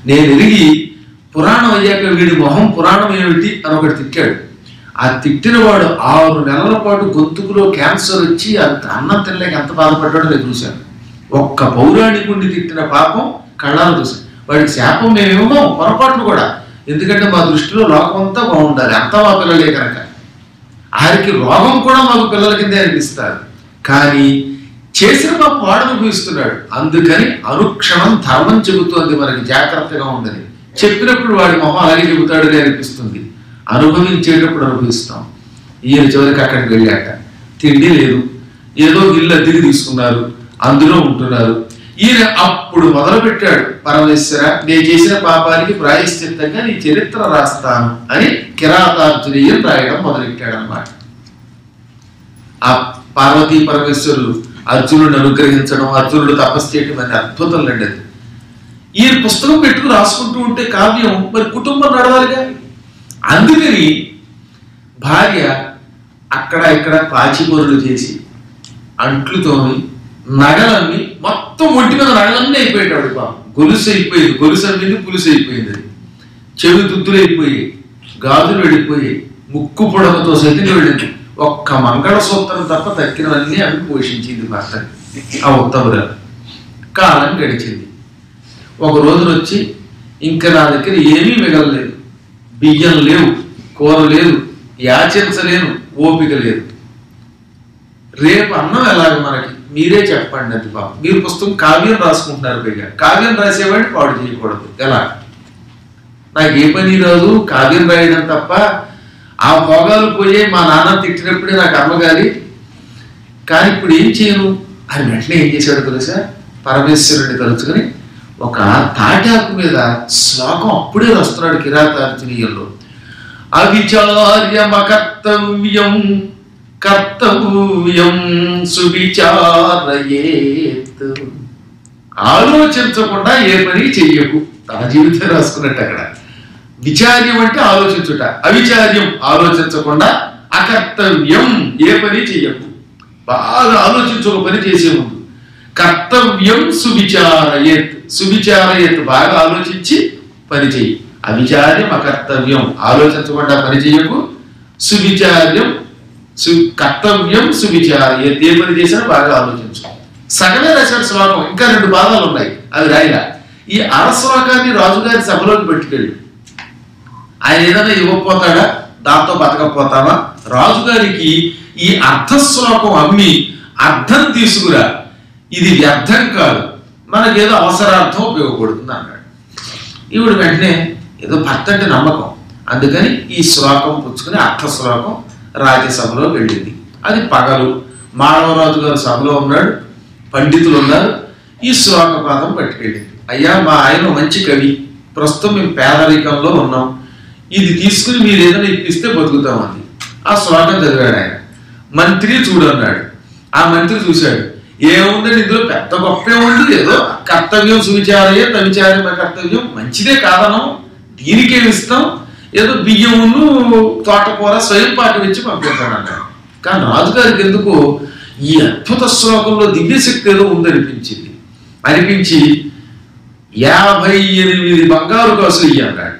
నేను ఎరిగి పురాణం అయ్యాక వీడి మొహం పురాణం ఏమిటి అని ఒకటి తిట్టాడు ఆ తిట్టిన వాడు ఆరు నెలల పాటు గొంతుకులో క్యాన్సర్ వచ్చి అంత అన్నం తినలేక ఎంత బాధపడ్డాడో నేను చూశాను ఒక్క పౌరాణికుడిని తిట్టిన పాపం కళ్ళాలు చూశాను వాడికి శాపం మేమేమో పొరపాటును కూడా ఎందుకంటే మా దృష్టిలో లోకం అంతా బాగుండాలి అంతా మా పిల్లలే కనుక ఆయనకి రోగం కూడా మాకు పిల్లల కిందే అనిపిస్తారు కానీ చేసిన పాపం వాడు అనుభవిస్తున్నాడు అందుకని అనుక్షణం ధర్మం చెబుతోంది మనకి జాగ్రత్తగా ఉండని చెప్పినప్పుడు వాడి మొహం అలాగే చెబుతాడని అనిపిస్తుంది అనుభవించేటప్పుడు అనుభవిస్తాం ఈయన చివరికి అక్కడికి వెళ్ళాక తిండి లేదు ఏదో ఇల్లు అద్దెకి తీసుకున్నారు అందులో ఉంటున్నారు ఈయన అప్పుడు మొదలు పెట్టాడు పరమేశ్వర నేను చేసిన పాపానికి ప్రాయశ్చిత్తంగా నీ చరిత్ర రాస్తాను అని కిరాతార్జునీయం రాయడం మొదలెట్టాడు అనమాట ఆ పార్వతీ పరమేశ్వరులు అర్జునుడిని అనుగ్రహించడం అర్జునుడు తపస్సు చేయడం అనే అద్భుతం లేండి అది ఈ పుస్తకం పెట్టుకుని రాసుకుంటూ ఉంటే కావ్యం మరి కుటుంబం నడవాలిగా అందుకని భార్య అక్కడ ఇక్కడ పాచిపొరులు చేసి అంట్లు తోమి నగలన్నీ మొత్తం ఒంటి మీద నగలన్నీ అయిపోయేటాడు పాపం గొలుసు అయిపోయింది గొలుసు అమ్మింది పులుసు అయిపోయింది అది చెవి తుత్తులు అయిపోయి గాజులు వెళ్ళిపోయి ముక్కు పొడవతో సైతం వెళ్ళింది ఒక్క మంగళసూత్రం తప్ప తక్కినవన్నీ అవి పోషించింది భర్త ఆ ఉత్తమురాలు కాలం గడిచింది ఒక రోజున వచ్చి ఇంకా నా దగ్గర ఏమీ మిగలలేదు బియ్యం లేవు కూర లేదు యాచించలేను ఓపిక లేదు రేపు అన్నం ఎలాగ మనకి మీరే చెప్పండి అది బాబు మీరు పుస్తకం కావ్యం రాసుకుంటున్నారు పైగా కావ్యం రాసేవాడిని పాడు చేయకూడదు ఎలా నాకు ఏ పని రాదు కావ్యం రాయడం తప్ప ఆ భోగాలు పోయే మా నాన్న తిట్టినప్పుడే నాకు అమ్మగారి కానీ ఇప్పుడు ఏం చేయను అని వెంటనే ఏం చేశాడు తెలుసా పరమేశ్వరుడిని తలుచుకుని ఒక తాటాకు మీద శ్లోకం అప్పుడే వస్తున్నాడు కిరాతార్జునీయంలో అవిచార్యమకర్తవ్యం కర్తవ్యం సువిచారయేత్ ఆలోచించకుండా ఏ పని చెయ్యకు తన జీవితం రాసుకున్నట్టు అక్కడ విచార్యం అంటే ఆలోచించుట అవిచార్యం ఆలోచించకుండా అకర్తవ్యం ఏ పని చెయ్యకు బాగా ఆలోచించు ఒక పని చేసే ముందు కర్తవ్యం సువిచారయేత్ సువిచారయేత్ బాగా ఆలోచించి పని చెయ్యి అవిచార్యం అకర్తవ్యం ఆలోచించకుండా పని చెయ్యకు సువిచార్యం సు కర్తవ్యం సువిచారయేత్ ఏ పని చేసినా బాగా ఆలోచించు సగమే రాశాడు శ్లోకం ఇంకా రెండు పాదాలు ఉన్నాయి అవి రాయిలా ఈ అర శ్లోకాన్ని రాజుగారి సభలోకి పెట్టుకెళ్ళి ఆయన ఏదైనా ఇవ్వకపోతాడా దాంతో బతకపోతామా రాజుగారికి ఈ అర్థ శ్లోకం అమ్మి అర్థం తీసుకురా ఇది వ్యర్థం కాదు మనకేదో అవసరార్థం ఉపయోగపడుతుంది అన్నాడు ఈవిడ వెంటనే ఏదో భర్త అంటే నమ్మకం అందుకని ఈ శ్లోకం పుచ్చుకుని అర్థ శ్లోకం రాజ్యసభలో వెళ్ళింది అది పగలు మానవరాజు గారు సభలో ఉన్నాడు పండితులు ఉన్నారు ఈ శ్లోక పాదం పట్టుకెళ్ళింది అయ్యా మా ఆయన మంచి కవి ప్రస్తుతం మేము పేదరికంలో ఉన్నాం ఇది తీసుకుని మీరు ఏదైనా ఇప్పిస్తే బతుకుతామంది ఆ శ్లోకం చదివాడు ఆయన మంత్రి చూడన్నాడు ఆ మంత్రి చూశాడు ఏముందండి ఇందులో పెద్ద గొప్ప ఉంది ఏదో కర్తవ్యం సువిచారయే తవిచారమే కర్తవ్యం మంచిదే కాదనం దీనికేమి ఇస్తాం ఏదో బియ్యమును తోటకూర స్వయం పాటు ఇచ్చి పంపిస్తాడు అన్నాడు కానీ రాజుగారికి ఎందుకు ఈ అద్భుత శ్లోకంలో దివ్యశక్తి ఏదో ఉందనిపించింది అనిపించి యాభై ఎనిమిది బంగారు కాసులు ఇయ్యి అన్నాడు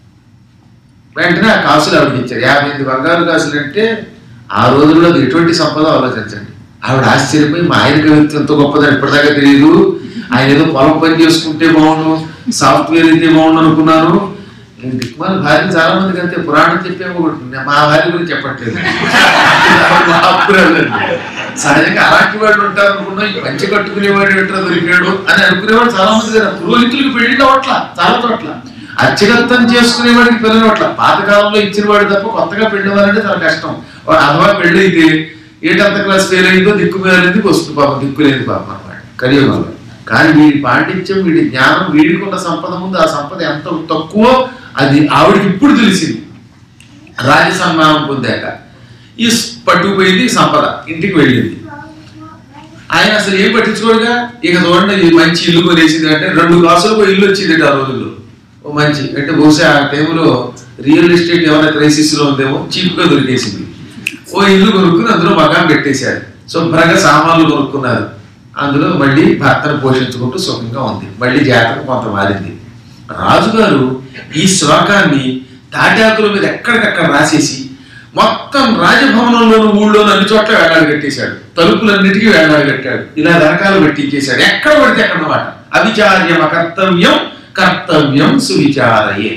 వెంటనే ఆ కాసులు ఆవిడకి ఇచ్చారు యాభై ఎనిమిది బంగారు కాసులు అంటే ఆ రోజుల్లో అది ఎటువంటి సంపద ఆలోచించండి ఆవిడ ఆశ్చర్యపోయి మా ఆయన కవిత్వం ఎంత గొప్పదని ఇప్పటిదాకా తెలియదు ఆయన ఏదో పొలం పని చేసుకుంటే బాగుండు సాఫ్ట్వేర్ అయితే బాగుండు అనుకున్నాను నేను దిక్మాల భార్య చాలా మందికి అంతే పురాణం చెప్పేమో మా భార్య గురించి చెప్పట్లేదు మా అప్పురాలండి. సహజంగా అలాంటి వాళ్ళు ఉంటారు అనుకున్నా ఈ పంచి కట్టుకునేవాడు ఎట్లా దొరికాడు అని అనుకునేవాడు చాలా మంది కదా పురోహితులకు పెళ్లి అట్లా చాలా చోట్ల అత్యగత్తం చేసుకునేవాడికి పిల్లలు అట్లా పాతకాలంలో ఇచ్చిన వాడు తప్ప కొత్తగా పెళ్ళేవారంటే చాలా కష్టం వాడు అథవా పెళ్ళి అయితే ఏటంత క్లాస్ ఫెయిల్ అయిందో దిక్కు మేలైంది వస్తుంది పాపం దిక్కు లేదు పాపం అన్నమాట కలియుగంలో కానీ వీడి పాండిత్యం వీడి జ్ఞానం వీడికి ఉన్న సంపద ముందు ఆ సంపద ఎంత తక్కువ అది ఆవిడకి ఇప్పుడు తెలిసింది రాజ సన్మానం పొందాక ఈ స్- పట్టుకుపోయింది సంపద ఇంటికి వెళ్ళింది ఆయన అసలు ఏం పట్టించుకోడుగా ఇక చూడండి ఇది మంచి ఇల్లు కొనేసింది అంటే రెండు కాసులకు ఇల్లు వచ్చింది ఆ రోజుల్లో ఓ మంచి అంటే బహుశా ఆ టైంలో రియల్ ఎస్టేట్ ఏమైనా క్రైసిస్ లో ఉందేమో చీప్ గా దొరికేసింది ఓ ఇల్లు కొనుక్కుని అందులో మకాం పెట్టేశారు శుభ్రంగా సామాన్లు కొనుక్కున్నారు అందులో మళ్ళీ భర్తను పోషించుకుంటూ సుఖంగా ఉంది మళ్ళీ జాతకం కొంత మారింది రాజుగారు ఈ శ్లోకాన్ని తాటాకుల మీద ఎక్కడికక్కడ రాసేసి మొత్తం రాజభవనంలోను ఊళ్ళోను అన్ని చోట్ల వేలాడు కట్టేశాడు తలుపులన్నిటికీ వేలాడు కట్టాడు ఇలా వెనకాల పెట్టించేశాడు ఎక్కడ పడితే అక్కడ అన్నమాట అవిచార్యం అకర్తవ్యం కర్తవ్యం సువిచారయే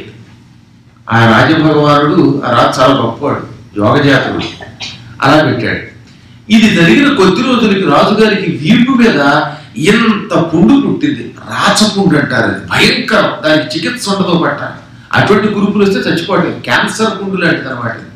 ఆ రాజభగవానుడు ఆ రాజు చాలా గొప్పవాడు యోగజాతుడు అలా పెట్టాడు ఇది జరిగిన కొద్ది రోజులకి రాజుగారికి వీపు మీద ఎంత పుండు పుట్టింది రాచపుండు అంటారు అది భయంకరం దానికి చికిత్స ఉండదో పట్ట అటువంటి గురుపులు వస్తే చచ్చిపోవట్లేదు క్యాన్సర్ పుండు లాంటిది అనమాట ఇది.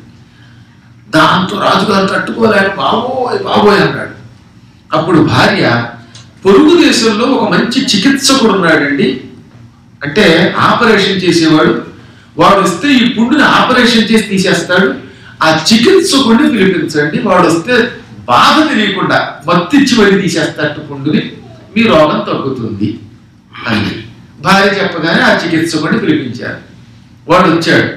దాంతో రాజుగారు తట్టుకోలేక బాబోయ్ బాబోయ్ అన్నాడు అప్పుడు భార్య పొరుగు దేశంలో ఒక మంచి చికిత్సకుడు ఉన్నాడండి అంటే ఆపరేషన్ చేసేవాడు వాడు వస్తే ఈ పుండుని ఆపరేషన్ చేసి తీసేస్తాడు ఆ చికిత్సకుడిని పిలిపించండి వాడు వస్తే బాధ తెలియకుండా మత్తిచ్చి వడి తీసేస్తాడు పుండుని మీ రోగం తగ్గుతుంది అని భార్య చెప్పగానే ఆ చికిత్సకుడిని పిలిపించారు వాడు వచ్చాడు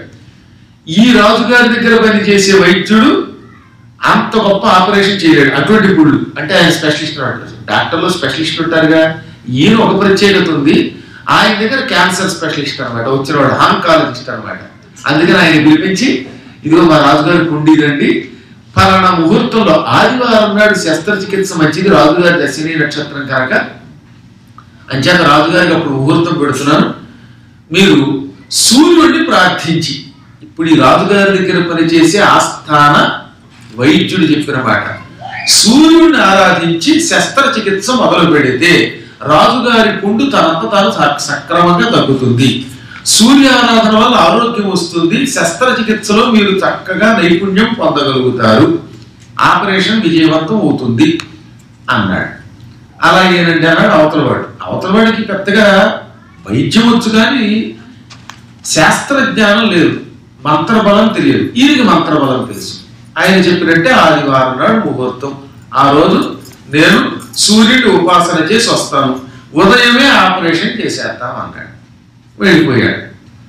ఈ రాజుగారి దగ్గర పనిచేసే వైద్యుడు అంత గొప్ప ఆపరేషన్ చేయలేడు అటువంటి పుళ్ళు అంటే ఆయన స్పెషలిస్ట్ అంటారు డాక్టర్లో స్పెషలిస్ట్ ఉంటారుగా ఈయన ఒక ప్రత్యేకత ఉంది ఆయన దగ్గర క్యాన్సర్ స్పెషలిస్ట్ అనమాట వచ్చినవాడు హాంకాలజిస్ట్ అనమాట అందుకని ఆయన పిలిపించి ఇదిగో మా రాజుగారి కుండీదండి ఫలానా ముహూర్తంలో ఆదివారం నాడు శస్త్రచికిత్స మంచిది రాజుగారి దశని నక్షత్రం కనుక అంచేత రాజుగారికి అప్పుడు ముహూర్తం పెడుతున్నాను మీరు సూర్యుడిని ప్రార్థించి ఇప్పుడు ఈ రాజుగారి దగ్గర పనిచేసే ఆస్థాన వైద్యుడు చెప్పిన మాట సూర్యుడిని ఆరాధించి శస్త్రచికిత్స మొదలు పెడితే రాజుగారి పుండు తనంత తాను సక్- సక్రమంగా తగ్గుతుంది సూర్య ఆరాధన వల్ల ఆరోగ్యం వస్తుంది శస్త్రచికిత్సలో మీరు చక్కగా నైపుణ్యం పొందగలుగుతారు ఆపరేషన్ విజయవంతం అవుతుంది అన్నాడు అలాగేనండి అన్నాడు అవతలవాడు అవతలవాడికి పెద్దగా వైద్యం వచ్చు కానీ శాస్త్రజ్ఞానం లేదు మంత్రబలం తెలియదు ఈయనకి మంత్రబలం తెలుసు ఆయన చెప్పినట్టే ఆదివారం నాడు ముహూర్తం ఆ రోజు నేను సూర్యుడి ఉపాసన చేసి వస్తాను ఉదయమే ఆపరేషన్ చేసేద్దాం అన్నాడు వెళ్ళిపోయాడు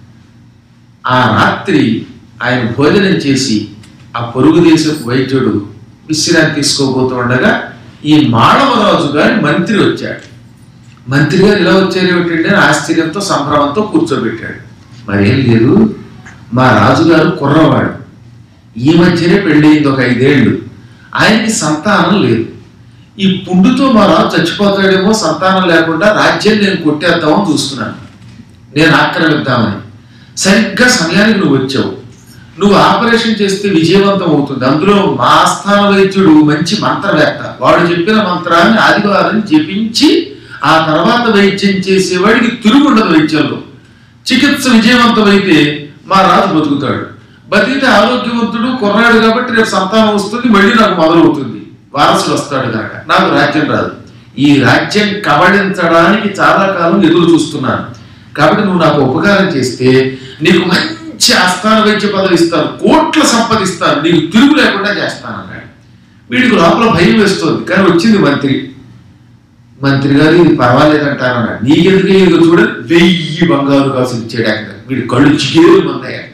ఆ రాత్రి ఆయన భోజనం చేసి ఆ పొరుగు దేశపు వైద్యుడు విశ్రాంతి తీసుకోబోతూ ఉండగా ఈ మాళవరాజు గారి మంత్రి వచ్చాడు మంత్రి గారు ఇలా వచ్చారు ఏమిటంటే అని ఆశ్చర్యంతో సంభ్రమంతో కూర్చోబెట్టాడు మరేం లేదు మా రాజుగారు కుర్రవాడు ఈ మధ్యనే పెళ్ళయింది ఒక ఐదేళ్లు ఆయనకి సంతానం లేదు ఈ పుండుతో మా రాజు చచ్చిపోతాడేమో సంతానం లేకుండా రాజ్యం నేను కొట్టేద్దామని చూస్తున్నాను నేను ఆక్రమిద్దామని సరిగ్గా సమయానికి నువ్వు వచ్చావు నువ్వు ఆపరేషన్ చేస్తే విజయవంతం అవుతుంది అందులో మా ఆస్థాన వైద్యుడు మంచి మంత్రవేత్త వాడు చెప్పిన మంత్రాన్ని ఆదివారం జపించి ఆ తర్వాత వైద్యం చేసేవాడికి తిరుగుండదు వైద్యంలో చికిత్స విజయవంతమైతే మా రాజు బతుకుతాడు బతికితే ఆరోగ్యవంతుడు కుర్రాడు కాబట్టి రేపు సంతానం వస్తుంది మళ్ళీ నాకు మొదలవుతుంది వారసుడు వస్తాడు కనుక నాకు రాజ్యం రాదు ఈ రాజ్యం కబళించడానికి చాలా కాలం ఎదురు చూస్తున్నాను కాబట్టి నువ్వు నాకు ఉపకారం చేస్తే నీకు మంచి ఆస్థాన వైద్య పదవి ఇస్తాను కోట్ల సంపదిస్తాను నీకు తిరుగు లేకుండా చేస్తాను అన్నాడు వీడికి లోపల భయం వేస్తుంది కానీ వచ్చింది మంత్రి మంత్రి గారు ఇది పర్వాలేదంటారన్నాడు నీకెందుకు ఇదిగో చూడండి వెయ్యి బంగారు కాసులు ఇచ్చాడు అక్కడ వీడి కళ్ళు చికేరు మందాయి అక్కడ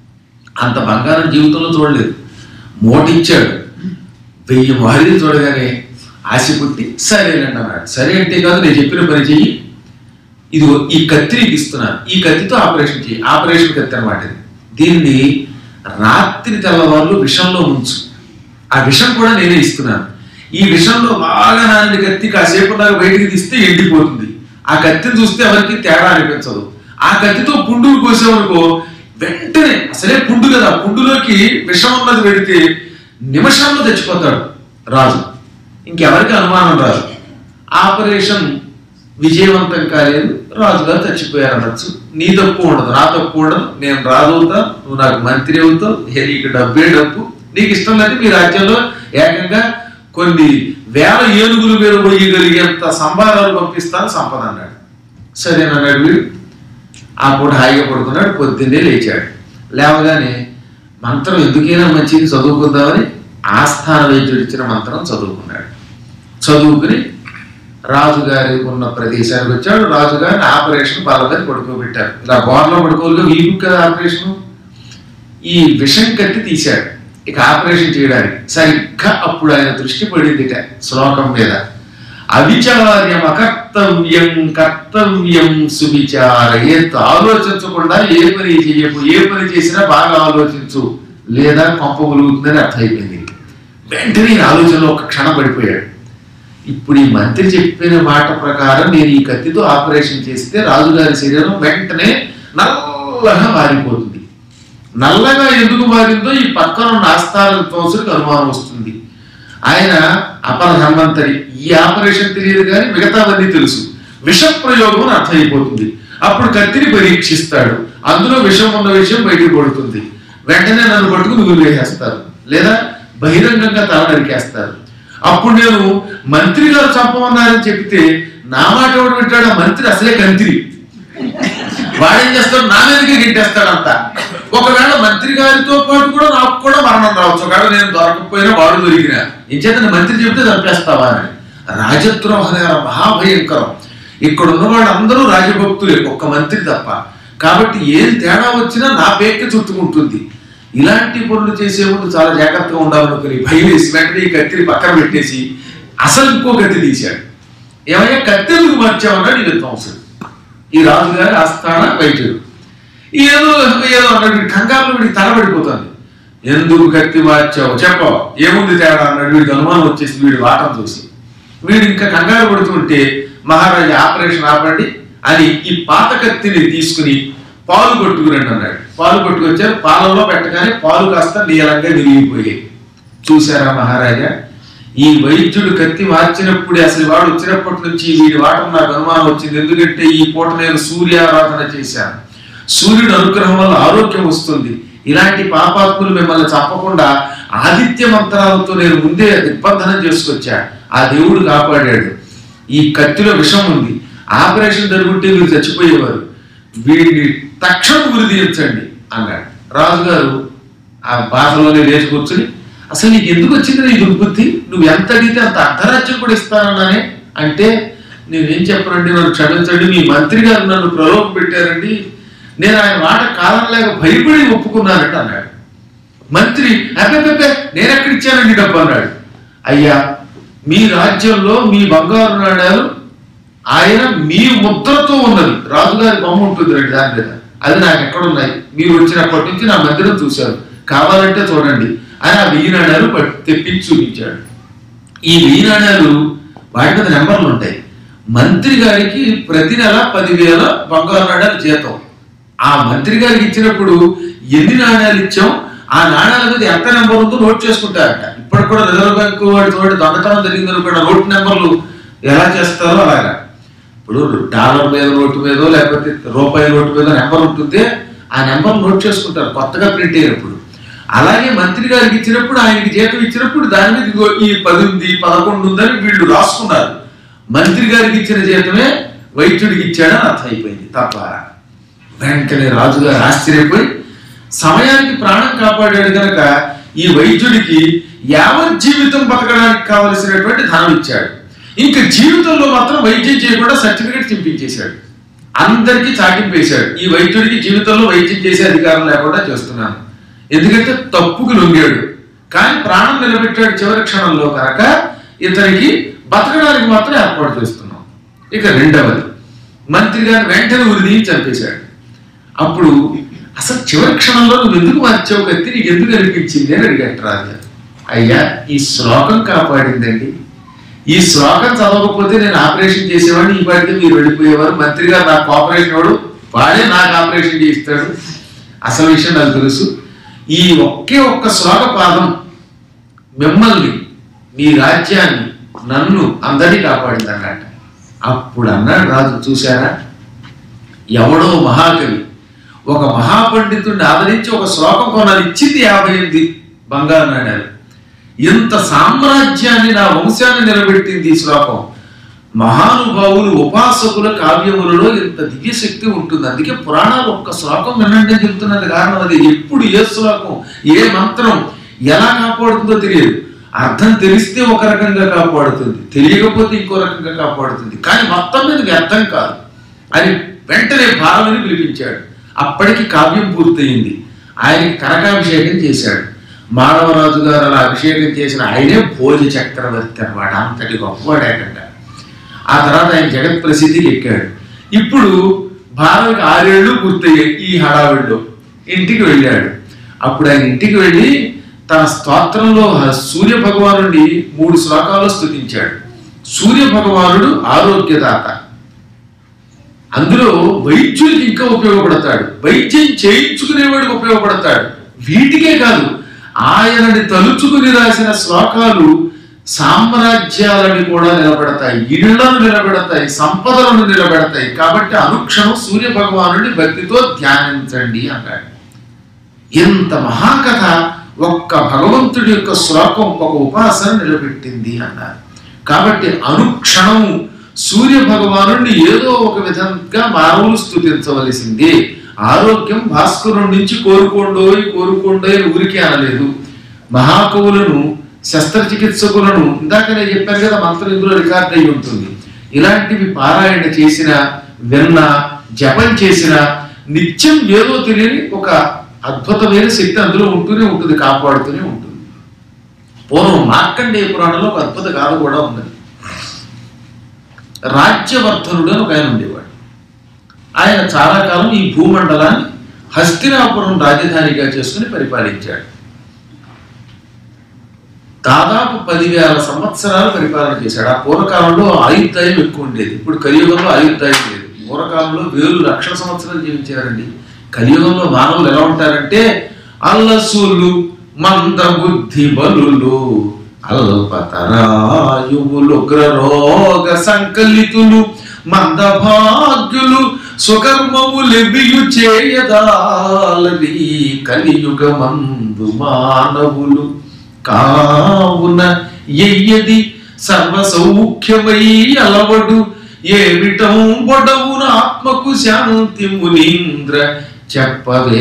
అంత బంగారం జీవితంలో చూడలేదు మోటిచ్చాడు వెయ్యి మారిని చూడగానే ఆశ పుట్టి సరేనండి అన్నాడు సరే అంటే కాదు నేను చెప్పిన పని చెయ్యి ఇదిగో ఈ కత్తి నీకు ఇస్తున్నాను ఈ కత్తితో ఆపరేషన్ చెయ్యి ఆపరేషన్ కత్తి అనమాట ఇది దీన్ని రాత్రి తెల్లవాళ్ళు విషంలో ముంచు ఆ విషం కూడా నేనే ఇస్తున్నాను ఈ విషంలో బాగా నాని కత్తి కాసేపు నాకు బయటికి తీస్తే ఎండిపోతుంది ఆ కత్తిని చూస్తే ఎవరికి తేడా అనిపించదు ఆ కత్తితో పుండును కోసామనుకో వెంటనే అసలే పుండు కదా పుండులోకి విషం ఉన్నది పెడితే నిమిషంలో చచ్చిపోతాడు రాజు ఇంకెవరికి అనుమానం రాదు ఆపరేషన్ విజయవంతం కాలేదు రాజుగారు చచ్చిపోయారు అనొచ్చు నీ తప్పు ఉండదు నా తప్పు ఉండదు నేను రాజు అవుతా నువ్వు నాకు మంత్రి అవుతావు ఏ నీకు డబ్బే డబ్బు నీకు ఇష్టం లేదు మీ రాజ్యంలో ఏకంగా కొన్ని వేల ఏనుగుల మీద పోయగలిగేంత సంభారాలు పంపిస్తాను సంపద అన్నాడు సరేనన్నాడు వీడు ఆ పూట హాయిగా పడుకున్నాడు పొద్దున్నే లేచాడు లేవగానే మంత్రం ఎందుకైనా మంచిది చదువుకుందామని ఆస్థాన వైద్యుడు ఇచ్చిన మంత్రం చదువుకున్నాడు చదువుకుని రాజుగారి ఉన్న ప్రదేశానికి వచ్చాడు రాజుగారిని ఆపరేషన్ బల్ల మీద పడుకోబెట్టారు ఇలా బోర్లో పడుకోలుగా వీలు కదా ఆపరేషన్ ఈ విషం కత్తి తీశాడు ఇక ఆపరేషన్ చేయడానికి సరిగ్గా అప్పుడు ఆయన దృష్టి పడిందిట శ్లోకం మీద అవిచార్యం అకర్తవ్యం కర్తవ్యం సువిచారయేత్ ఆలోచించకుండా ఏ పని చేయకు ఏ పని చేసినా బాగా ఆలోచించు లేదా కొంప ఒలుగుతుందని అర్థమైపోయింది వెంటనే ఈ ఆలోచనలో ఒక క్షణం పడిపోయాడు ఇప్పుడు ఈ మంత్రి చెప్పిన మాట ప్రకారం నేను ఈ కత్తితో ఆపరేషన్ చేస్తే రాజుగారి శరీరం వెంటనే నల్లగా మారిపోతుంది నల్లగా ఎందుకు మారిందో ఈ పక్కన ఉన్న ఆస్థాన తోసులకు అనుమానం వస్తుంది ఆయన అపర ధన్వంతరి ఈ ఆపరేషన్ తెలియదు కానీ మిగతావన్నీ తెలుసు విష ప్రయోగం అని అర్థమైపోతుంది అప్పుడు కత్తిని పరీక్షిస్తాడు అందులో విషం ఉన్న విషయం బయటకు పడుతుంది వెంటనే నన్ను పట్టుకుని వదిలేసేస్తారు లేదా బహిరంగంగా తల నరికేస్తారు అప్పుడు నేను మంత్రి గారు చంపమన్నారని చెప్తే నా మాట ఎవడు వింటాడు ఆ మంత్రి అసలే కంత్రి వాడేం చేస్తాడు నా మీదకి గిట్టేస్తాడంత ఒకవేళ మంత్రి గారితో పాటు కూడా నాకు కూడా మరణం రావచ్చు ఒకవేళ నేను దొరకకపోయినా వాడు దొరికినా ఇంచేత మంత్రి చెప్తే చంపేస్తావా అని రాజద్రోహ నేరం మహాభయంకరం ఇక్కడ ఉన్న వాళ్ళందరూ రాజభక్తులే ఒక్క మంత్రి తప్ప కాబట్టి ఏం తేడా వచ్చినా నా పేక్కి చుట్టుకుంటుంది ఇలాంటి పనులు చేసే ముందు చాలా జాగ్రత్తగా ఉండాలనుకుని భయం వేసి వెంటనే ఈ కత్తిని పక్కన పెట్టేసి అసలు ఇంకో కత్తి తీశాడు ఏమయ్యా కత్తి ఎందుకు మార్చామన్నాడు ఈ విద్వాంసుడు ఈ రాజుగారి ఆస్థాన వైద్యుడు ఏదో ఏదో అన్నాడు వీడి కంగారులో వీడికి తలబడిపోతుంది ఎందుకు కత్తి మార్చావు చెప్పవు ఏముంది తేడా అన్నాడు వీడికి అనుమానం వచ్చేసి వీడి వాటం చూసి వీడు ఇంకా కంగారు పడుతుంటే మహారాజా ఆపరేషన్ ఆపండి అని ఈ పాత కత్తిని తీసుకుని పాలు కొట్టుకురండి అన్నాడు పాలు కొట్టుకొచ్చారు పాలలో పెట్టగానే పాలు కాస్త నీలంగా విరిగిపోయాయి చూసారా మహారాజా ఈ వైద్యుడు కత్తి మార్చినప్పుడే అసలు వాడు వచ్చినప్పటి నుంచి వీడి వాటం నాకు అనుమానం వచ్చింది ఎందుకంటే ఈ పూట నేను సూర్యారాధన చేశాను సూర్యుడు అనుగ్రహం వల్ల ఆరోగ్యం వస్తుంది ఇలాంటి పాపాత్ములు మిమ్మల్ని చంపకుండా ఆదిత్య మంత్రాలతో నేను ముందే దిగ్బంధనం చేసుకొచ్చా ఆ దేవుడు కాపాడాడు ఈ కత్తిలో విషం ఉంది ఆపరేషన్ జరుగుంటే మీరు చచ్చిపోయేవారు వీడిని తక్షణం ఉరిదీయించండి అన్నాడు రాజుగారు ఆ బాధలోనే లేచి కూర్చుని అసలు నీకు ఎందుకు వచ్చింది ఈ దుర్బుద్ధి నువ్వు ఎంత అడిగితే అంత అర్ధరాజ్యం కూడా ఇస్తానన్నానే అంటే నేనేం చెప్పనండి నన్ను క్షమించండి మీ మంత్రి గారు నన్ను ప్రలోభ పెట్టారండి నేను ఆయన మాట కాదనలేక భయపడి ఒప్పుకున్నానంట అన్నాడు మంత్రి అబ్బే నేను ఎక్కడ ఇచ్చానండి డబ్బు అన్నాడు అయ్యా మీ రాజ్యంలో మీ బంగారు నాణాలు ఆయన మీ ముద్రతో ఉన్నది రాజుగారి బొమ్మ ఉంటుంది రండి దాని మీద అది నాకు ఎక్కడ ఉన్నాయి మీరు వచ్చినప్పటి నుంచి నా మందిరం చూశారు కావాలంటే చూడండి అని ఆ వెయ్యి నాణాలు పట్- తెప్పించి చూపించాడు ఈ వెయ్యి నాణాలు వాటి మీద నెంబర్లు ఉంటాయి మంత్రి గారికి ప్రతి నెల పదివేల బంగారు నాణాలు జీతం ఆ మంత్రి గారికి ఇచ్చినప్పుడు ఎన్ని నాణ్యాలు ఇచ్చాం ఆ నాణ్యాల మీద ఎంత నెంబర్ ఉందో నోట్ చేసుకుంటారట ఇప్పటికి కూడా రిజర్వ్ బ్యాంకు వాడి తోటి దొంగతనం జరిగిందని కూడా నోట్ నెంబర్లు ఎలా చేస్తారో అలాగా ఇప్పుడు డాలర్ మీద నోటు మీదో లేకపోతే రూపాయి నోటు మీద నెంబర్ ఉంటుంది ఆ నెంబర్ నోట్ చేసుకుంటారు కొత్తగా ప్రింట్ అయినప్పుడు అలాగే మంత్రి గారికి ఇచ్చినప్పుడు ఆయనకి జీతం ఇచ్చినప్పుడు దాని మీద ఇదిగో ఈ పది ఉంది పదకొండు ఉందని వీళ్ళు రాసుకున్నారు మంత్రి గారికి ఇచ్చిన జీతమే వైద్యుడికి ఇచ్చాడని అర్థమైపోయింది తప్ప వెంటనే రాజుగారు ఆశ్చర్యపోయి సమయానికి ప్రాణం కాపాడాడు కనుక ఈ వైద్యుడికి యావత్ జీవితం బతకడానికి కావలసినటువంటి ధనం ఇచ్చాడు ఇంకా జీవితంలో మాత్రం వైద్యం చేయకుండా సర్టిఫికేట్ చింపించేశాడు అందరికీ చాటింపు వేశాడు ఈ వైద్యుడికి జీవితంలో వైద్యం చేసే అధికారం లేకుండా చేస్తున్నాను ఎందుకంటే తప్పుకు లొంగాడు కానీ ప్రాణం నిలబెట్టాడు చివరి క్షణంలో కనుక ఇతనికి బతకడానికి మాత్రం ఏర్పాటు చేస్తున్నాం ఇక రెండవది మంత్రి గారు వెంటనే ఉరిది చంపేశాడు అప్పుడు అసలు చివరి క్షణంలో నువ్వు ఎందుకు మార్చావు కత్తి నీకు ఎందుకు అనిపించింది అని అడిగాడు రాజా అయ్యా ఈ శ్లోకం కాపాడిందండి ఈ శ్లోకం చదవకపోతే నేను ఆపరేషన్ చేసేవాడిని ఈ పాటికి మీరు వెళ్ళిపోయేవారు మంత్రి గారు నాకు ఆపరేషన్ వాడు వాడే నాకు ఆపరేషన్ చేయిస్తాడు అసలు విషయం నాకు తెలుసు ఈ ఒకే ఒక్క శ్లోక పాదం మిమ్మల్ని మీ రాజ్యాన్ని నన్ను అందరినీ కాపాడింది అన్నట్ట అప్పుడు అన్నాడు రాజు చూశారా ఎవడో మహాకవి ఒక మహాపండితుడిని ఆదరించి ఒక శ్లోకం కొనాలి ఇచ్చింది యాభై ఎనిమిది బంగారు నాణ్యాలు ఇంత సామ్రాజ్యాన్ని నా వంశాన్ని నిలబెట్టింది ఈ శ్లోకం మహానుభావులు ఉపాసకుల కావ్యములలో ఇంత దివ్య శక్తి ఉంటుంది అందుకే పురాణాలు ఒక్క శ్లోకం వినండి అని చెప్తున్నది కారణం అది ఎప్పుడు ఏ శ్లోకం ఏ మంత్రం ఎలా కాపాడుతుందో తెలియదు అర్థం తెలిస్తే ఒక రకంగా కాపాడుతుంది తెలియకపోతే ఇంకో రకంగా కాపాడుతుంది కానీ మొత్తం మీద వ్యర్థం కాదు అని వెంటనే భారమని పిలిపించాడు అప్పటికి కావ్యం పూర్తయింది ఆయనకి కనకాభిషేకం చేశాడు మాధవరాజు గారు అలా అభిషేకం చేసిన ఆయనే భోజ చక్రవర్తి అన్నమాట అంతటి గొప్పవాడేకంట ఆ తర్వాత ఆయన జగత్ ప్రసిద్ధికి ఎక్కాడు ఇప్పుడు భారవికి ఆరేళ్లు పూర్తయ్యాయి ఈ హడావిడిలో ఇంటికి వెళ్ళాడు అప్పుడు ఆయన ఇంటికి వెళ్ళి తన స్తోత్రంలో సూర్య భగవానుడి మూడు శ్లోకాలు స్తుతించాడు సూర్య భగవానుడు ఆరోగ్యదాత అందులో వైద్యుడికి ఇంకా ఉపయోగపడతాడు వైద్యం చేయించుకునేవాడికి ఉపయోగపడతాడు వీటికే కాదు ఆయనని తలుచుకుని రాసిన శ్లోకాలు సామ్రాజ్యాలని కూడా నిలబెడతాయి ఇళ్లను నిలబెడతాయి సంపదలను నిలబెడతాయి కాబట్టి అనుక్షణం సూర్య భగవానుడి భక్తితో ధ్యానించండి అన్నాడు ఎంత మహాకథ ఒక్క భగవంతుడి యొక్క శ్లోకం ఒక ఉపాసన నిలబెట్టింది అన్నారు కాబట్టి అనుక్షణం సూర్య భగవానుడిని ఏదో ఒక విధంగా మానవులు స్థుతించవలసిందే ఆరోగ్యం భాస్కరుడి నుంచి కోరుకోండోయ్ కోరుకోండోయ్ అని ఊరికే అనలేదు మహాకవులను శస్త్రచికిత్సకులను ఇందాక నేను చెప్పాను కదా మంత్రం ఇందులో రికార్డ్ అయి ఉంటుంది ఇలాంటివి పారాయణ చేసిన విన్న జపం చేసిన నిత్యం ఏదో తెలియని ఒక అద్భుతమైన శక్తి అందులో ఉంటూనే ఉంటుంది కాపాడుతూనే ఉంటుంది పూర్వం మార్కండేయ పురాణంలో ఒక అద్భుత గాథ కూడా ఉన్నది రాజ్యవర్ధనుడు అని ఒక ఆయన ఉండేవాడు ఆయన చాలా కాలం ఈ భూమండలాన్ని హస్తినాపురం రాజధానిగా చేసుకుని పరిపాలించాడు దాదాపు పదివేల సంవత్సరాలు పరిపాలన చేశాడు ఆ పూర్వకాలంలో ఆయుర్దాయం ఎక్కువ ఉండేది ఇప్పుడు కలియుగంలో ఆయుర్దాయం లేదు పూర్వకాలంలో వేలు లక్షల సంవత్సరాలు జీవించారండి కలియుగంలో మానవులు ఎలా ఉంటారంటే అల్లసులు మంద బుద్ధి బలులు అల్పతరాయువులు ఉగ్రరోగ సంకలితులు మందభాగ్యులు సుకర్మములెవియు చేయదాలని కలియుగమందు మానవులు కావున ఎయ్యది సర్వసౌఖ్యమై అలవడు ఏమిటం బొడవున ఆత్మకు శాంతి మునీంద్ర చెప్పవే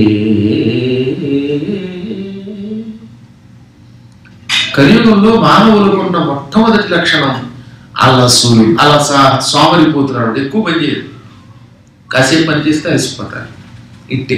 కలియుగంలో మానవులకు ఉన్న మొట్టమొదటి లక్షణం అలసులు అలస సోమరిపోతున్నాడు ఎక్కువ పని చేయదు కాసేపు పని చేస్తే అలసిపోతారు ఇట్టే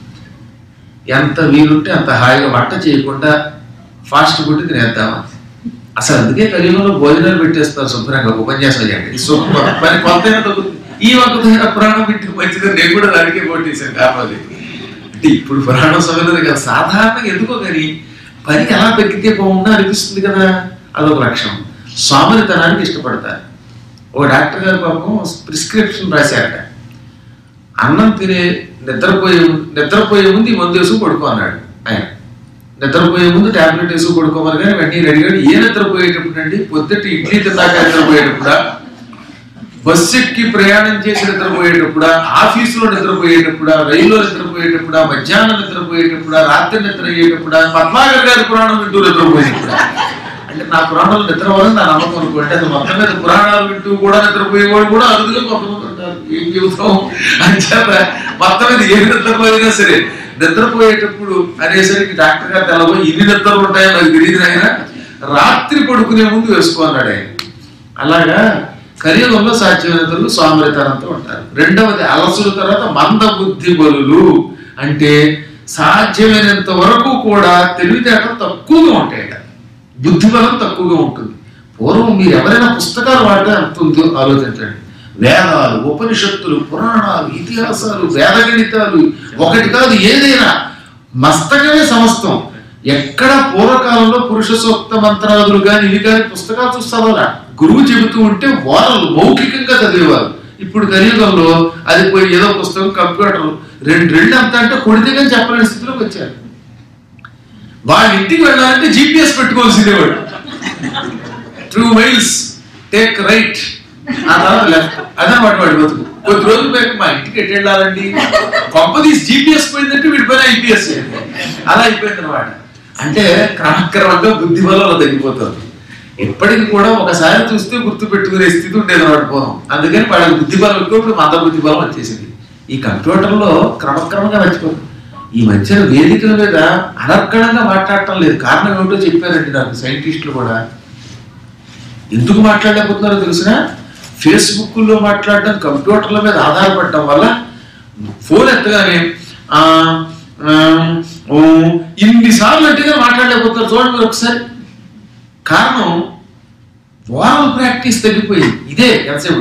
ఎంత వీలుంటే అంత హాయిగా వంట చేయకుండా ఫాస్ట్ ఫుడ్ తినేద్దామా అసలు అందుకే కలియుగంలో భోజనాలు పెట్టేస్తారు శుభ్రంగా ఉపన్యాసం చేయండి ఈ శుభ్ర పని కొంత తగ్గుతుంది ఈ వంక పురాణం పెట్టి మంచిది నేను కూడా దానికే పోటీసాను కావాలి అంటే ఇప్పుడు పురాణం సమయంలో కదా సాధారణంగా ఎందుకో కానీ పని ఎలా తగ్గితే బాగుందా అనిపిస్తుంది కదా అదొక లక్షణం సోమరితనానికి ఇష్టపడతారు ఓ డాక్టర్ గారు పాపం ప్రిస్క్రిప్షన్ రాశారట అన్నం తినే నిద్రపోయే నిద్రపోయే ముందు ఈ మందు వేసుకు పడుకో అన్నాడు ఆయన నిద్రపోయే ముందు టాబ్లెట్ వేసుకు పడుకోమని కానీ వెంటనే అడిగాడు ఏ నిద్రపోయేటప్పుడు అండి పొద్దుటి ఇడ్లీ తిన్నాక నిద్రపోయేటప్పుడా బస్సు ఎక్కి ప్రయాణం చేసి నిద్రపోయేటప్పుడా ఆఫీసులో నిద్రపోయేటప్పుడా రైల్లో నిద్రపోయేటప్పుడా మధ్యాహ్నం నిద్రపోయేటప్పుడా రాత్రి నిద్ర అయ్యేటప్పుడా పద్మాగర్ గారి పురాణం వింటూ నిద్రపోయేటప్పుడా అంటే నా పురాణాలు నిద్ర వల్ల నా నమ్మకం అనుకోండి అది మొత్తం మీద పురాణాలు వింటూ కూడా నిద్రపోయేవాడు కూడా అరుదుగా కొంతమంది ఉంటారు ఏం చెబుతాం అని చెప్ప మొత్తం మీద ఏ నిద్రపోయినా సరే నిద్రపోయేటప్పుడు అనేసరికి డాక్టర్ గారు తెలవో ఇన్ని నిద్రలు ఉంటాయో నాకు తెలియదు ఆయన రాత్రి పడుకునే ముందు వేసుకోన్నాడు ఆయన అలాగా కలియుగంలో సాధ్యమైనంతలో సోమరితనంతో ఉంటారు రెండవది అలసుల తర్వాత మంద బుద్ధి బలులు అంటే సాధ్యమైనంత వరకు కూడా తెలివితేటలు తక్కువగా ఉంటాయట బుద్ధి బలం తక్కువగా ఉంటుంది పూర్వం మీరు ఎవరైనా పుస్తకాలు వాడితే ఎంత ఉందో ఆలోచించండి వేదాలు ఉపనిషత్తులు పురాణాలు ఇతిహాసాలు వేదగణితాలు ఒకటి కాదు ఏదైనా మస్తకమే సమస్తం ఎక్కడ పూర్వకాలంలో పురుష సూక్త మంత్రాదులు కానీ ఇవి కానీ పుస్తకాలు చూస్తావాలా గురువు చెబుతూ ఉంటే వారలు మౌఖికంగా చదివేవారు ఇప్పుడు కలియుగంలో అది పోయి ఏదో పుస్తకం కంప్యూటర్ రెండు రెండు అంత అంటే కొడితే కానీ చెప్పలేని స్థితిలోకి వచ్చారు వాళ్ళ ఇంటికి వెళ్ళాలంటే జీపీఎస్ పెట్టుకోవాల్సిందే వాడు టూ మైల్స్ టేక్ రైట్ ఆ తర్వాత లెఫ్ట్ అదనమాట వాడి బతుకు కొద్ది రోజులు పోయాక మా ఇంటికి ఎటు వెళ్ళాలండి కొంపదీసి జీపీఎస్ పోయిందంటే వీడి పైన ఐపీఎస్ అలా అయిపోయింది అనమాట అంటే క్రమక్రమంగా బుద్ధి వల్ల అలా తగ్గిపోతుంది ఎప్పటికి కూడా ఒకసారి చూస్తే గుర్తు పెట్టుకునే స్థితి ఉండేది అనమాట పూర్వం అందుకని వాళ్ళకి బుద్ధి బలం ఎక్కువ ఇప్పుడు మంద బుద్ధి బలం వచ్చేసింది ఈ కంప్యూటర్లో క్రమక్రమంగా మర్చిపోతుంది ఈ మధ్యన వేదికల మీద అనర్గణంగా మాట్లాడటం లేదు కారణం ఏమిటో చెప్పారండి నాకు సైంటిస్టులు కూడా ఎందుకు మాట్లాడలేకపోతున్నారో తెలిసిన ఫేస్బుక్లో మాట్లాడడం కంప్యూటర్ల మీద ఆధారపడటం వల్ల ఫోన్ ఎత్తగానే ఆ, ఆ, ఓ, ఇన్నిసార్లు అంటే మాట్లాడలేకపోతున్నారు చూడండి మీరు ఒకసారి కారణం ఓరల్ ప్రాక్టీస్ తగ్గిపోయింది ఇదే ఎంతసేపు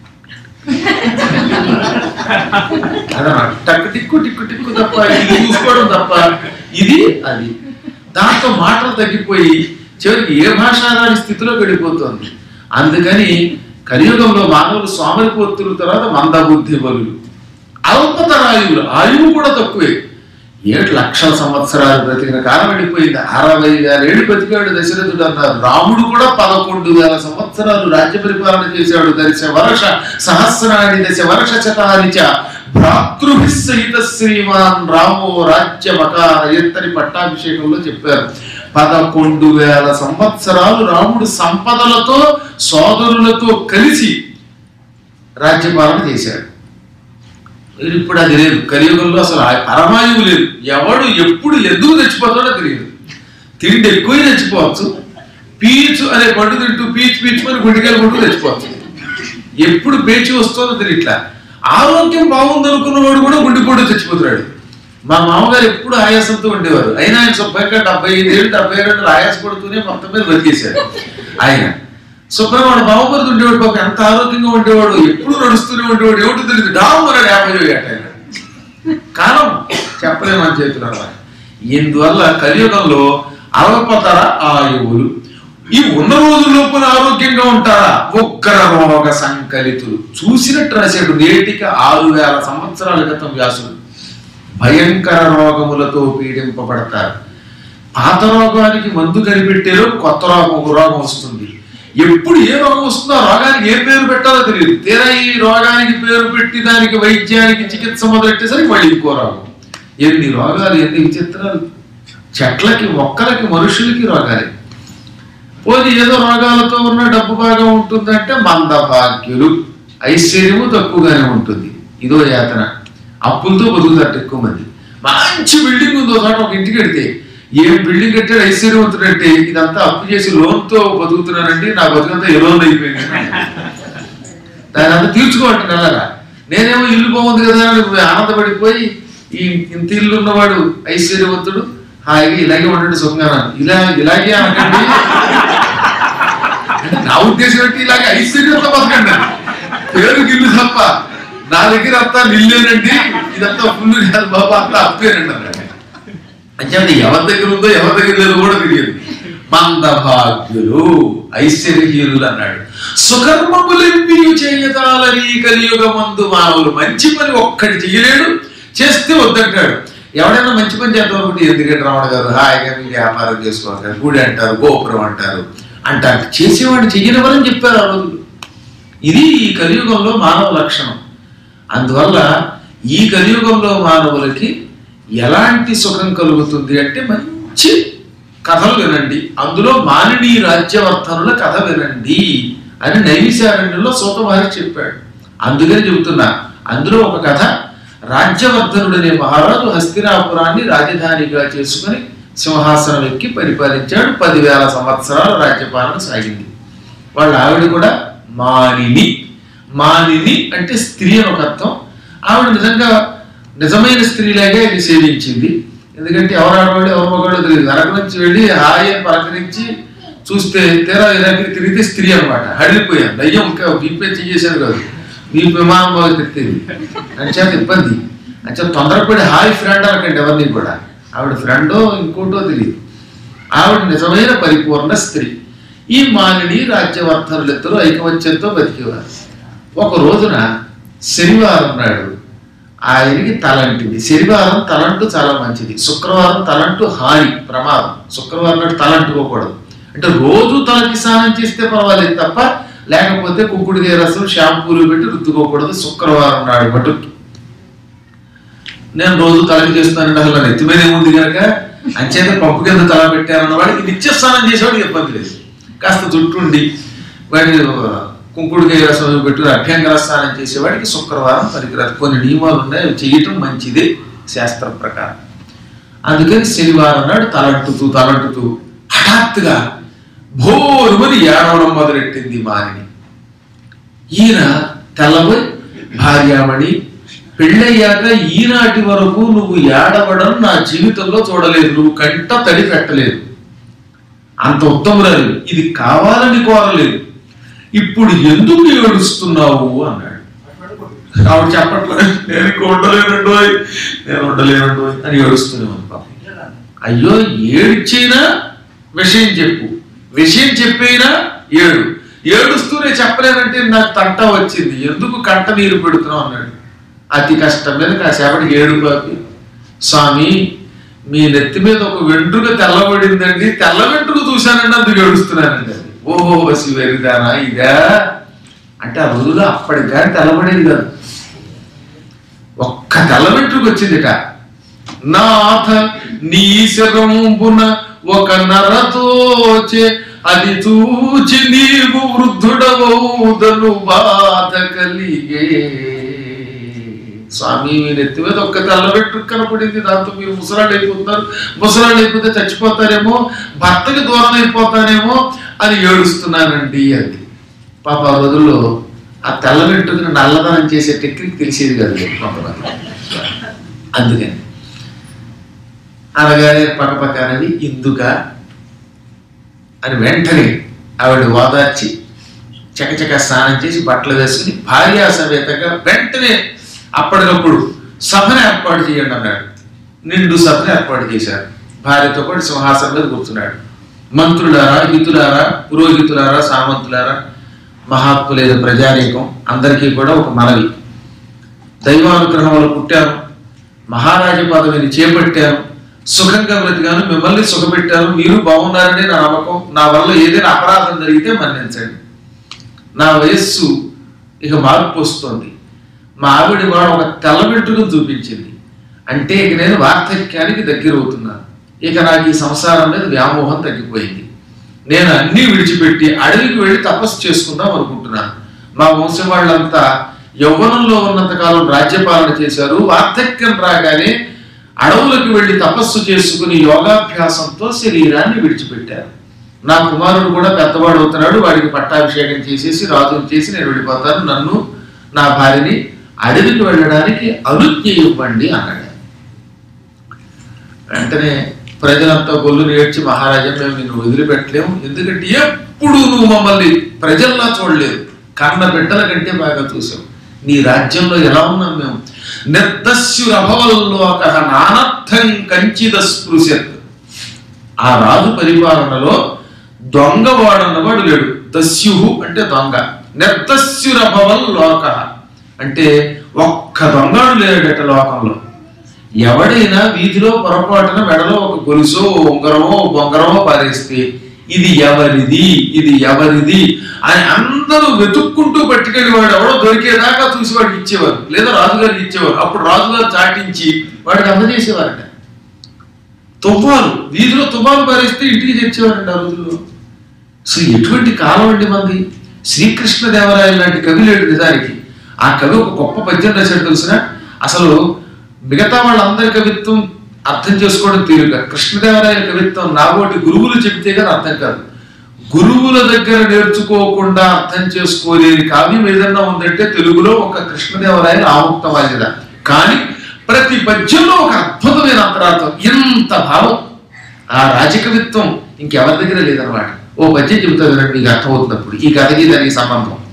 అదనమాట టక్కు టిక్కు టిక్కు టిక్కు తప్ప ఇది చూసుకోవడం తప్ప ఇది అది దాంతో మాటలు తగ్గిపోయి చివరికి ఏ భాష రాని స్థితిలో గడిపోతుంది అందుకని కలియుగంలో మానవులు సోమరిపోతుల తర్వాత మందబుద్ధి బలులు అల్పతరాయువులు ఆయువు కూడా తక్కువే ఏడు లక్షల సంవత్సరాలు బ్రతికిన కాలం వెళ్ళిపోయింది అరవై వేల ఏళ్ళు బ్రతికాడు దశరథుడు అన్నారు రాముడు కూడా పదకొండు వేల సంవత్సరాలు రాజ్య పరిపాలన చేశాడు దశ వర్ష సహస్రాణి దశ వర్ష శతానిచ భ్రాతృభి సహిత శ్రీమాన్ రామో రాజ్య మకార ఎత్తని పట్టాభిషేకంలో చెప్పారు పదకొండు వేల సంవత్సరాలు రాముడు సంపదలతో సోదరులతో కలిసి రాజ్యపాలన చేశాడు మీరు ఇప్పుడు అది లేదు కలియుగంలో అసలు ఆ పరమాయువు లేదు ఎవడు ఎప్పుడు ఎందుకు చచ్చిపోతాడో తెలియదు తిండి ఎక్కువ చచ్చిపోవచ్చు పీచు అనే పండు తింటూ పీచు పీచుకొని గుండెకాయలు కొట్టు చచ్చిపోవచ్చు ఎప్పుడు పేచి వస్తుందో తెలియట్లా ఆరోగ్యం బాగుంది అనుకున్నవాడు కూడా గుండెపోటు చచ్చిపోతున్నాడు మా మామగారు ఎప్పుడు ఆయాసంతో ఉండేవారు అయినా ఆయన శుభ్రంగా డెబ్బై ఐదు ఏళ్ళు డెబ్బై ఏళ్ళు ఆయాస పడుతూనే మొత్తం మీద బతికేశారు ఆయన శుభ్రంగా వాడు బావపరుడు ఉండేవాడు పాపం ఎంత ఆరోగ్యంగా ఉండేవాడు ఎప్పుడు నడుస్తూనే ఉండేవాడు ఏమిటో తెలియదు డామ్ అన్నాడు యాభై ఏట ఆయన. కాలం చెప్పలేము అని చేతులు అన్నమాట ఇందువల్ల కలియుగంలో అల్పతర ఆయువులు ఈ ఉన్న రోజుల లోపల ఆరోగ్యంగా ఉంటారా ఉగ్ర రోగ సంకలితులు చూసినట్టు రాశాడు నేటికి ఆరు వేల సంవత్సరాల క్రితం వ్యాసుడు భయంకర రోగములతో పీడింపబడతారు పాత రోగానికి మందు కనిపెట్టారో కొత్త రోగం ఒక రోగం వస్తుంది ఎప్పుడు ఏ రోగం వస్తుందో ఆ రోగానికి ఏ పేరు పెట్టాలో తెలియదు తీరా ఈ రోగానికి పేరు పెట్టి దానికి వైద్యానికి చికిత్స మొదలెట్టేసరికి మళ్ళీ ఇంకో రోగం ఎన్ని రోగాలు ఎన్ని విచిత్రాలు చెట్లకి మొక్కలకి మనుషులకి రోగాలే పోనీ ఏదో రోగాలతో ఉన్న డబ్బు బాగా ఉంటుందంటే మందభాగ్యులు ఐశ్వర్యము తక్కువగానే ఉంటుంది ఇదో యాతన అప్పులతో బతుకుతారు ఎక్కువ మంది మంచి బిల్డింగ్ ఉందో చోట ఒక ఇంటికి వెడితే ఏం బిల్డింగ్ కట్టాడు ఐశ్వర్యవంతుడంటే ఇదంతా అప్పు చేసి లోన్తో బతుకుతున్నానండి నా బతుకంతా ఏ లోన్ అయిపోయింది దాని అంతా తీర్చుకోవాలి నెలగా నేనేమో ఇల్లు బాగుంది కదా అని ఆనందపడిపోయి ఈ ఇంత ఇల్లు ఉన్నవాడు ఐశ్వర్యవంతుడు హాయిగా ఇలాగే ఉండండి సుఖంగా ఇలా ఇలాగే అనకండి అంటే నా ఉద్దేశం ఏంటి ఇలాగే ఐశ్వర్యంతో బతకండి అని. పేరుకి ఇల్లు తప్ప నా దగ్గర అంతా నిల్లేనండి ఇదంతా ఫుల్ కాదు బాబా అంతా అప్పేనండి అన్నాడు అంటే అది ఎవరి దగ్గర ఉందో ఎవరి దగ్గర లేదో కూడా తెలియదు మందభాగ్యులు ఐశ్వర్యహీనులు అన్నాడు సుకర్మములెంపియు చేయదాలని కలియుగమందు మానవులు మంచి పని ఒక్కటి చేయలేడు చేస్తే వద్దంటాడు ఎవడైనా మంచి పని చేద్దాం అనుకుంటే ఎందుకంటే రమణ గారు హాయిగా మీరు వ్యాపారం చేసుకోవాలి గుడి అంటారు గోపురం అంటారు అంటారు చేసేవాడు చెయ్యనివ్వరని చెప్పారు ఆ రోజులు ఇది ఈ కలియుగంలో మానవ లక్షణం అందువల్ల ఈ కలియుగంలో మానవులకి ఎలాంటి సుఖం కలుగుతుంది అంటే మంచి కథలు వినండి అందులో మానిని రాజ్యవర్ధనుల కథ వినండి అని నైవిశారణ్యంలో సూతమహర్షి చెప్పాడు అందుకని చెబుతున్నా అందులో ఒక కథ రాజ్యవర్ధనుడు అనే మహారాజు హస్తినాపురాన్ని రాజధానిగా చేసుకుని సింహాసనం ఎక్కి పరిపాలించాడు పదివేల సంవత్సరాల రాజ్యపాలన సాగింది వాళ్ళ ఆవిడ కూడా మానిని మానిని అంటే స్త్రీ అని ఒక అర్థం ఆవిడ నిజంగా నిజమైన స్త్రీలాగే ఇది సేవించింది ఎందుకంటే ఎవరు ఆడవాళ్ళు ఎవరు మగవాళ్ళు తెలియదు వెనక నుంచి వెళ్ళి హాయి అని పలకరించి చూస్తే తీరా ఇలాంటి తిరిగితే స్త్రీ అనమాట హడిలిపోయాం దయ్యం ఇంకా వీపే చేసేది కాదు మీ విమానం బాగా తిట్టేది అంచేత ఇబ్బంది అంచేత తొందరపడి హాయ్ ఫ్రెండ్ అనకండి ఎవరిని కూడా ఆవిడ ఫ్రెండో ఇంకోటో తెలియదు ఆవిడ నిజమైన పరిపూర్ణ స్త్రీ ఈ మానిని రాజ్యవర్ధనులిద్దరూ ఐకమత్యంతో బతికేవారు ఒక రోజున శనివారం నాడు ఆయనకి తలంటింది శనివారం తలంటు చాలా మంచిది శుక్రవారం తలంటు హాని ప్రమాదం శుక్రవారం నాడు తలంటుకోకూడదు అంటే రోజు తలకి స్నానం చేస్తే పర్వాలేదు తప్ప లేకపోతే కుక్కుడికాయ రసం షాంపూలు పెట్టి రుద్దుకోకూడదు శుక్రవారం నాడు మటుకు నేను రోజు తలకి చేస్తున్నానంటే అసలు నా నెత్తి మీద ఏముంది కనుక అంచేత పప్పు కింద తల పెట్టారన్న వాడికి నిత్య స్నానం చేసేవాడికి ఇబ్బంది లేదు కాస్త జుట్టుండి వాడి కుంకుడుకాయ రసం పెట్టుకుని అభ్యంగర స్నానం చేసేవాడికి శుక్రవారం పనికిరాదు కొన్ని నియమాలు ఉన్నాయి అవి చేయటం మంచిదే శాస్త్ర ప్రకారం అందుకని శనివారం నాడు తలంటుతూ తలంటుతూ హఠాత్తుగా భోరుమని ఏడవడం మొదలెట్టింది మారిని ఈయన తెల్లబోయి భార్యామణి పెళ్ళయ్యాక ఈనాటి వరకు నువ్వు ఏడవడం నా జీవితంలో చూడలేదు నువ్వు కంట తడి పెట్టలేదు అంత ఉత్తమురాలు ఇది కావాలని కోరలేదు ఇప్పుడు ఎందుకు ఏడుస్తున్నావు అన్నాడు ఆవిడ చెప్పట్లేదు నేను ఇంక ఉండలేనండోయ్ నేను ఉండలేనండోయ్ అని ఏడుస్తూనే ఉంది పాపం అయ్యో ఏడ్చైనా విషయం చెప్పు విషయం చెప్పైనా ఏడు ఏడుస్తూనే చెప్పలేనంటే నాకు తంట వచ్చింది ఎందుకు కంట నీరు పెడుతున్నావు అన్నాడు అతి కష్టం మీద కాసేపటికి ఏడు పాపి స్వామి మీ నెత్తి మీద ఒక వెంట్రుక తెల్లబడిందండి తెల్ల వెంట్రుక చూశానండి అందుకు ఏడుస్తున్నానండి అది. ఓహో శివరిదానా ఇదా అంటే ఆ రోజులో అప్పటికి కానీ తెల్లబడేది కాదు ఒక్క తెల్ల వెంట్రుక వచ్చిందిట నాథ నీ శరంబున ఒక నరతోచే అది చూచి నీవు వృద్ధుడవౌదను బాధ కలిగే స్వామి మీ నెత్తి మీద ఒక్క తెల్ల వెంట్రుక కనపడింది దాంతో మీరు ముసలాళ్ళు అయిపోతున్నారు ముసలాళ్ళు అయిపోతే చచ్చిపోతారేమో భర్తకి దూరం అయిపోతానేమో అని ఏడుస్తున్నానండి అది పాప ఆ రోజుల్లో ఆ తెల్ల వెంట్రుకను నల్లదనం చేసే టెక్నిక్ తెలిసేది కాదు కొంతమంది అందుకని అనగానే పక్కపక్క అనేది ఇందుక అని వెంటనే ఆవిడ ఓదార్చి చకచక స్నానం చేసి బట్టలు వేసుకుని భార్యా సమేతంగా వెంటనే అప్పటికప్పుడు సభను ఏర్పాటు చేయండి అన్నాడు నిండు సభను ఏర్పాటు చేశారు భార్యతో పాటు సింహాసనం మీద కూర్చున్నాడు మంత్రులారా హితులారా పురోహితులారా సామంతులారా మహాత్ములైన ప్రజానీకం అందరికీ కూడా ఒక మనవి దైవానుగ్రహం వల్ల పుట్టాను మహారాజ పదవిని చేపట్టాను సుఖంగా బ్రతికాను మిమ్మల్ని సుఖపెట్టాను మీరు బాగున్నారని నా నమ్మకం నా వల్ల ఏదైనా అపరాధం జరిగితే మన్నించండి నా వయస్సు ఇక మార్పు వస్తుంది మా ఆవిడ వాడు ఒక తెల్ల వెంట్రుకను చూపించింది అంటే ఇక నేను వార్ధక్యానికి దగ్గర అవుతున్నాను ఇక నాకు ఈ సంసారం మీద వ్యామోహం తగ్గిపోయింది నేను అన్నీ విడిచిపెట్టి అడవికి వెళ్ళి తపస్సు చేసుకుందాం అనుకుంటున్నాను మా వంశం వాళ్ళంతా యవ్వనంలో ఉన్నంతకాలం రాజ్యపాలన చేశారు వార్ధక్యం రాగానే అడవులకు వెళ్ళి తపస్సు చేసుకుని యోగాభ్యాసంతో శరీరాన్ని విడిచిపెట్టారు నా కుమారుడు కూడా పెద్దవాడు అవుతున్నాడు వాడికి పట్టాభిషేకం చేసేసి రాజుని చేసి నేను వెళ్ళిపోతాను నన్ను నా భార్యని అడవికి వెళ్ళడానికి అనుజ్ఞ ఇవ్వండి అన్నాడు వెంటనే ప్రజలంతా గొల్లు నేర్చి మహారాజా మేము నిన్ను వదిలిపెట్టలేము ఎందుకంటే ఎప్పుడు నువ్వు మమ్మల్ని ప్రజల్లా చూడలేదు కన్న బిడ్డల కంటే బాగా చూసావు నీ రాజ్యంలో ఎలా ఉన్నాం మేము నిర్దస్యురభవల్లోక నానర్థం కంచిద స్పృశత్ ఆ రాజు పరిపాలనలో దొంగవాడన్నవాడు లేడు దస్యుహు అంటే దొంగ నిర్దస్యురభవల్ లోక అంటే ఒక్క దొంగడు లేడట లోకంలో ఎవడైనా వీధిలో పొరపాటున మెడలో ఒక గొలుసో ఉంగరమో బొంగరమో పారేస్తే ఇది ఎవరిది ఇది ఎవరిది అని అందరూ వెతుక్కుంటూ పట్టుకెళ్ళి వాడు ఎవడో దొరికేదాకా చూసి వాడికి ఇచ్చేవారు లేదా రాజుగారికి ఇచ్చేవారు అప్పుడు రాజుగారు చాటించి వాడికి అందజేసేవారట తుఫాను వీధిలో తుఫాను పారేస్తే ఇంటికి తెచ్చేవారండి ఆ రోజుల్లో సో ఎటువంటి కాలం అండి మంది శ్రీకృష్ణదేవరాయలు లాంటి కవి లేడు నిజానికి ఆ కవి ఒక గొప్ప పద్యం రాశాడు తెలిసిన అసలు మిగతా వాళ్ళందరి కవిత్వం అర్థం చేసుకోవడం తీరుగా కృష్ణదేవరాయల కవిత్వం నాబోటి గురువులు చెబితే కానీ అర్థం కాదు గురువుల దగ్గర నేర్చుకోకుండా అర్థం చేసుకోలేని కావ్యం ఏదన్నా ఉందంటే తెలుగులో ఒక కృష్ణదేవరాయల ఆముక్త బాధ్యత కానీ ప్రతి పద్యంలో ఒక అద్భుతమైన అంతరార్థం ఎంత భావం ఆ రాజకవిత్వం ఇంకెవరి దగ్గర లేదనమాట ఓ పద్యం చెబుతా వినండి మీకు అర్థమవుతున్నప్పుడు ఈ కథకి దానికి సంబంధం